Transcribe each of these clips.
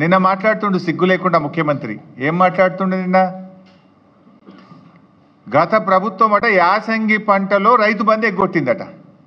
నిన్న మాట్లాడుతుండు సిగ్గు లేకుండా ముఖ్యమంత్రి ఏం మాట్లాడుతుండు నిన్న గత ప్రభుత్వం అట యాసంగి పంటలో రైతు బంధు ఎగ్గొట్టిందట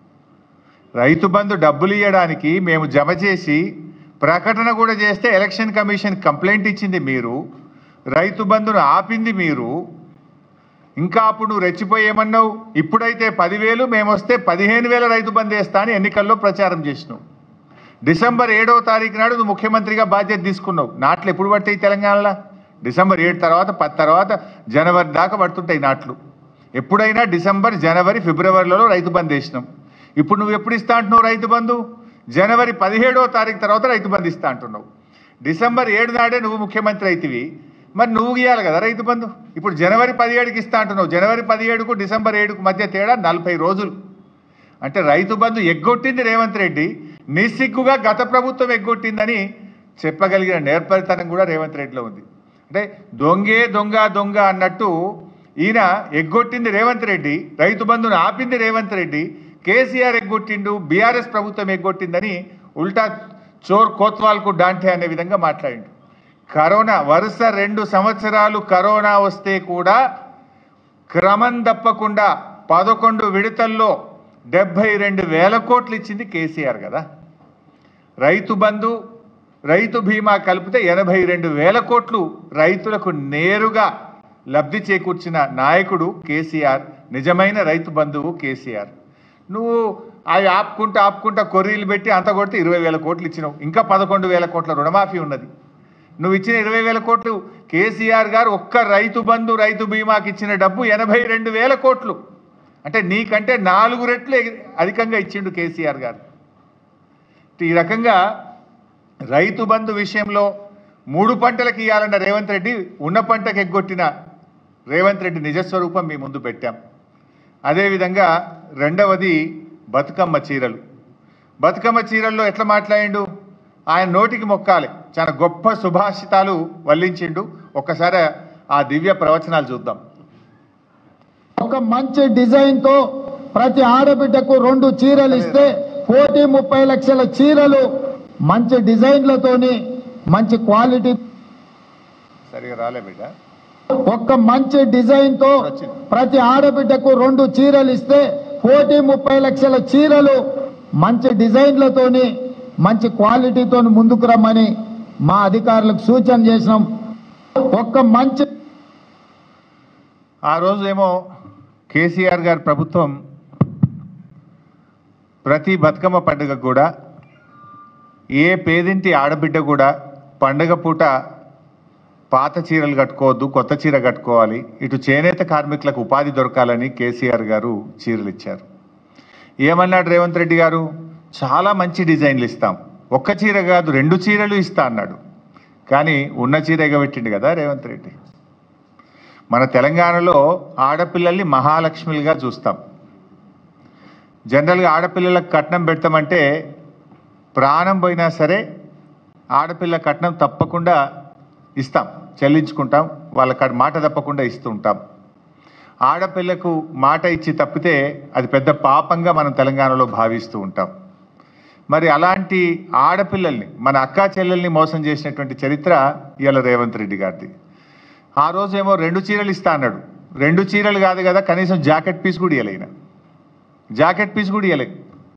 రైతు బంధు డబ్బులు ఇవ్వడానికి మేము జమ చేసి ప్రకటన కూడా చేస్తే ఎలక్షన్ కమిషన్ కంప్లైంట్ ఇచ్చింది మీరు రైతు బంధును ఆపింది మీరు ఇంకా అప్పుడు నువ్వు రెచ్చిపోయి ఏమన్నావు ఇప్పుడైతే పదివేలు మేము వస్తే పదిహేను వేల రైతు బంధు వేస్తా అని ఎన్నికల్లో ప్రచారం చేసినావు డిసెంబర్ ఏడవ తారీఖు నాడు నువ్వు ముఖ్యమంత్రిగా బాధ్యత తీసుకున్నావు నాట్లు ఎప్పుడు పడతాయి తెలంగాణలో డిసెంబర్ ఏడు తర్వాత పది తర్వాత జనవరి దాకా పడుతుంటాయి నాట్లు ఎప్పుడైనా డిసెంబర్ జనవరి ఫిబ్రవరిలో రైతు బంధు వేసినాం ఇప్పుడు నువ్వు ఎప్పుడు ఇస్తా అంటున్నావు రైతు బంధు జనవరి పదిహేడవ తారీఖు తర్వాత రైతు బంధు ఇస్తా అంటున్నావు డిసెంబర్ ఏడు నాడే నువ్వు ముఖ్యమంత్రి అయితివి మరి నువ్వు ఇవ్వాలి కదా రైతు బంధు ఇప్పుడు జనవరి పదిహేడుకి ఇస్తా అంటున్నావు జనవరి పదిహేడుకు డిసెంబర్ ఏడుకు మధ్య తేడా నలభై రోజులు అంటే రైతు బంధు ఎగ్గొట్టింది రేవంత్ రెడ్డి నిస్సిగ్గుగా గత ప్రభుత్వం ఎగ్గొట్టిందని చెప్పగలిగిన నేర్పరితనం కూడా రేవంత్ రెడ్డిలో ఉంది అంటే దొంగే దొంగ దొంగ అన్నట్టు ఈయన ఎగ్గొట్టింది రేవంత్ రెడ్డి రైతు బంధును ఆపింది రేవంత్ రెడ్డి కేసీఆర్ ఎగ్గొట్టిండు బీఆర్ఎస్ ప్రభుత్వం ఎగ్గొట్టిందని ఉల్టా చోర్ కోత్వాల్కు డాంటే అనే విధంగా మాట్లాడిండు కరోనా వరుస రెండు సంవత్సరాలు కరోనా వస్తే కూడా క్రమం తప్పకుండా పదకొండు విడతల్లో డెబ్బై రెండు వేల కోట్లు ఇచ్చింది కేసీఆర్ కదా రైతు బంధు రైతు బీమా కలిపితే ఎనభై రెండు వేల కోట్లు రైతులకు నేరుగా లబ్ధి చేకూర్చిన నాయకుడు కేసీఆర్ నిజమైన రైతు బంధువు కేసీఆర్ నువ్వు అవి ఆపుకుంటా ఆపుకుంటా కొర్రీలు పెట్టి అంత కొడితే ఇరవై వేల కోట్లు ఇచ్చినావు ఇంకా పదకొండు వేల కోట్ల రుణమాఫీ ఉన్నది నువ్వు ఇచ్చిన ఇరవై వేల కోట్లు కేసీఆర్ గారు ఒక్క రైతు బంధు రైతు బీమాకి ఇచ్చిన డబ్బు ఎనభై రెండు వేల కోట్లు అంటే నీకంటే నాలుగు రెట్లు ఎగి- అధికంగా ఇచ్చిండు కేసీఆర్ గారు ఈ రకంగా రైతు బంధు విషయంలో మూడు పంటలకు ఇవ్వాలన్న రేవంత్ రెడ్డి ఉన్న పంటకు ఎగ్గొట్టిన రేవంత్ రెడ్డి నిజస్వరూపం మీ ముందు పెట్టాం అదేవిధంగా రెండవది బతుకమ్మ చీరలు బతుకమ్మ చీరల్లో ఎట్లా మాట్లాడిండు ఆయన నోటికి మొక్కాలి చాలా గొప్ప సుభాషితాలు వల్లించిండు ఒక్కసారి ఆ దివ్య ప్రవచనాలు చూద్దాం ఒక మంచి డిజైన్ తో ప్రతి ఆడబిడ్డకు రెండు చీరలు ఇస్తే కోటి ముప్పై లక్షల చీరలు మంచి డిజైన్లతోని మంచి క్వాలిటీ సరిగా రాలే బిడ్డ ఒక్క మంచి డిజైన్ తో ప్రతి ఆడబిడ్డకు రెండు చీరలు ఇస్తే కోటి ముప్పై లక్షల చీరలు మంచి డిజైన్లతోని మంచి క్వాలిటీతో ముందుకు రమ్మని మా అధికారులకు సూచన చేసినాం ఒక్క మంచి ఆ రోజు ఏమో కేసీఆర్ గారి ప్రభుత్వం ప్రతి బతుకమ్మ పండుగ కూడా ఏ పేదింటి ఆడబిడ్డ కూడా పండగ పూట పాత చీరలు కట్టుకోవద్దు కొత్త చీర కట్టుకోవాలి ఇటు చేనేత కార్మికులకు ఉపాధి దొరకాలని కేసీఆర్ గారు చీరలు ఇచ్చారు ఏమన్నాడు రేవంత్ రెడ్డి గారు చాలా మంచి డిజైన్లు ఇస్తాం ఒక్క చీర కాదు రెండు చీరలు ఇస్తా అన్నాడు కానీ ఉన్న చీర ఎగబెట్టిండు కదా రేవంత్ రెడ్డి మన తెలంగాణలో ఆడపిల్లల్ని మహాలక్ష్మిలుగా చూస్తాం జనరల్గా ఆడపిల్లలకు కట్నం పెడతామంటే ప్రాణం పోయినా సరే ఆడపిల్ల కట్నం తప్పకుండా ఇస్తాం చెల్లించుకుంటాం వాళ్ళ కాడ మాట తప్పకుండా ఇస్తూ ఉంటాం ఆడపిల్లకు మాట ఇచ్చి తప్పితే అది పెద్ద పాపంగా మనం తెలంగాణలో భావిస్తూ ఉంటాం మరి అలాంటి ఆడపిల్లల్ని మన అక్కా చెల్లెల్ని మోసం చేసినటువంటి చరిత్ర ఇవాళ రేవంత్ రెడ్డి గారిది ఆ రోజు ఏమో రెండు చీరలు ఇస్తా అన్నాడు రెండు చీరలు కాదు కదా కనీసం జాకెట్ పీస్ కూడా ఇవ్వలేన జాకెట్ పీస్ కూడా ఇవ్వలే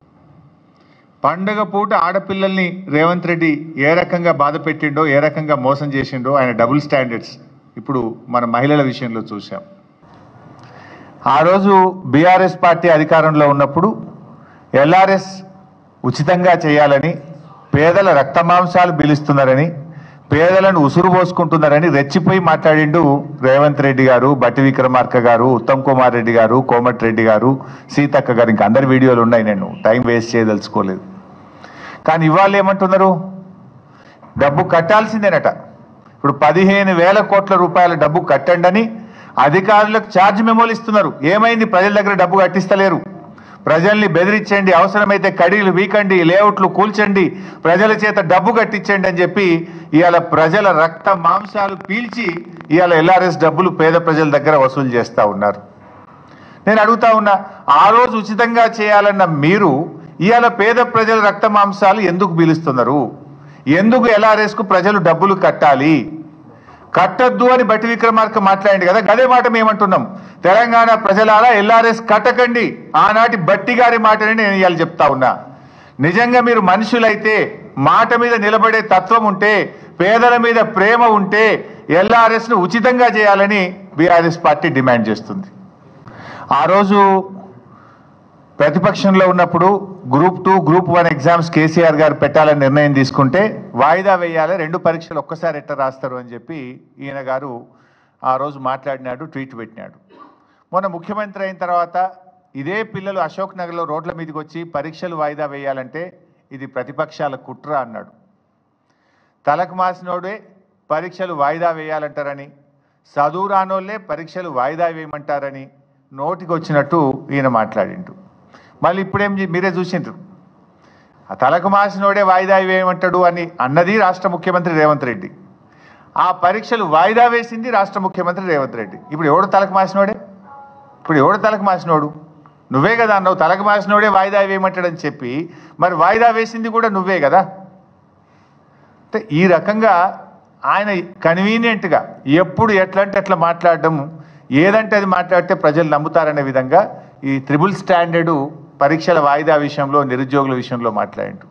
పండగ పూట ఆడపిల్లల్ని రేవంత్ రెడ్డి ఏ రకంగా బాధ పెట్టిండో ఏ రకంగా మోసం చేసిండో ఆయన డబుల్ స్టాండర్డ్స్ ఇప్పుడు మన మహిళల విషయంలో చూసాం ఆ రోజు బీఆర్ఎస్ పార్టీ అధికారంలో ఉన్నప్పుడు ఎల్ఆర్ఎస్ ఉచితంగా చేయాలని పేదల రక్తమాంసాలు పిలుస్తున్నారని పేదలను ఉసురు పోసుకుంటున్నారని రెచ్చిపోయి మాట్లాడిండు రేవంత్ రెడ్డి గారు బట్టి విక్రమార్క గారు ఉత్తమ్ కుమార్ రెడ్డి గారు కోమటిరెడ్డి గారు సీతక్క గారు ఇంకా అందరి వీడియోలు ఉన్నాయి నేను టైం వేస్ట్ చేయదలుచుకోలేదు కానీ ఇవాళ ఏమంటున్నారు డబ్బు కట్టాల్సిందేనట ఇప్పుడు పదిహేను వేల కోట్ల రూపాయల డబ్బు కట్టండి అని అధికారులకు ఛార్జ్ మెమోలు ఇస్తున్నారు ఏమైంది ప్రజల దగ్గర డబ్బు కట్టిస్తలేరు ప్రజల్ని బెదిరించండి అవసరమైతే కడీలు వీకండి లేఅవుట్లు కూల్చండి ప్రజల చేత డబ్బు కట్టించండి అని చెప్పి ఇవాళ ప్రజల రక్త మాంసాలు పీల్చి ఇవాళ ఎల్ఆర్ఎస్ డబ్బులు పేద ప్రజల దగ్గర వసూలు చేస్తూ ఉన్నారు నేను అడుగుతా ఉన్నా ఆ రోజు ఉచితంగా చేయాలన్న మీరు ఇవాళ పేద ప్రజల రక్త మాంసాలు ఎందుకు పీలుస్తున్నారు ఎందుకు LRS కు ప్రజలు డబ్బులు కట్టాలి కట్టద్దు అని బట్టి విక్రమార్క మాట్లాడింది కదా గదే మాట మేమంటున్నాం తెలంగాణ ప్రజలారా ఎల్ఆర్ఎస్ కట్టకండి ఆనాటి బట్టి గారి మాటని నేను ఇవాళ చెప్తా ఉన్నా నిజంగా మీరు మనుషులైతే మాట మీద నిలబడే తత్వం ఉంటే పేదల మీద ప్రేమ ఉంటే ఎల్ఆర్ఎస్ ను ఉచితంగా చేయాలని బీఆర్ఎస్ పార్టీ డిమాండ్ చేస్తుంది ఆ రోజు ప్రతిపక్షంలో ఉన్నప్పుడు group two group one exams KCR garu పెట్టాలని నిర్ణయం తీసుకుంటే వాయిదా వేయాలి రెండు పరీక్షలు ఒక్కసారి ఎట్ట రాస్తారు అని చెప్పి ఈయన గారు ఆ రోజు మాట్లాడినాడు ట్వీట్ పెట్టినాడు మొన్న ముఖ్యమంత్రి అయిన తర్వాత ఇదే పిల్లలు అశోక్ నగర్లో రోడ్ల మీదకి వచ్చి పరీక్షలు వాయిదా వేయాలంటే ఇది ప్రతిపక్షాల కుట్ర అన్నాడు తలకు మాసినోడే పరీక్షలు వాయిదా వేయాలంటారని చదువు రానోళ్ళే పరీక్షలు వాయిదా వేయమంటారని నోటికి వచ్చినట్టు ఈయన మాట్లాడిండు మళ్ళీ ఇప్పుడేం చే- మీరే చూసిండ్రు ఆ తలకు మాసినోడే వాయిదా వేయమంటాడు అని అన్నది రాష్ట్ర ముఖ్యమంత్రి రేవంత్ రెడ్డి ఆ పరీక్షలు వాయిదా వేసింది రాష్ట్ర ముఖ్యమంత్రి రేవంత్ రెడ్డి ఇప్పుడు ఎవడు తలకు మాసినోడే ఇప్పుడు ఎవడు తలకు మాసినోడు నువ్వే కదా అన్నావు తలకు మాసినోడే వాయిదా వేయమంటాడని చెప్పి మరి వాయిదా వేసింది కూడా నువ్వే కదా అంటే ఈ రకంగా ఆయన కన్వీనియంట్గా ఎప్పుడు ఎట్లా అంటే అట్లా మాట్లాడడం ఏదంటే అది మాట్లాడితే ప్రజలు నమ్ముతారనే విధంగా ఈ త్రిబుల్ స్టాండర్డు పరీక్షల వాయిదా విషయంలో నిరుద్యోగుల విషయంలో మాట్లాడిండు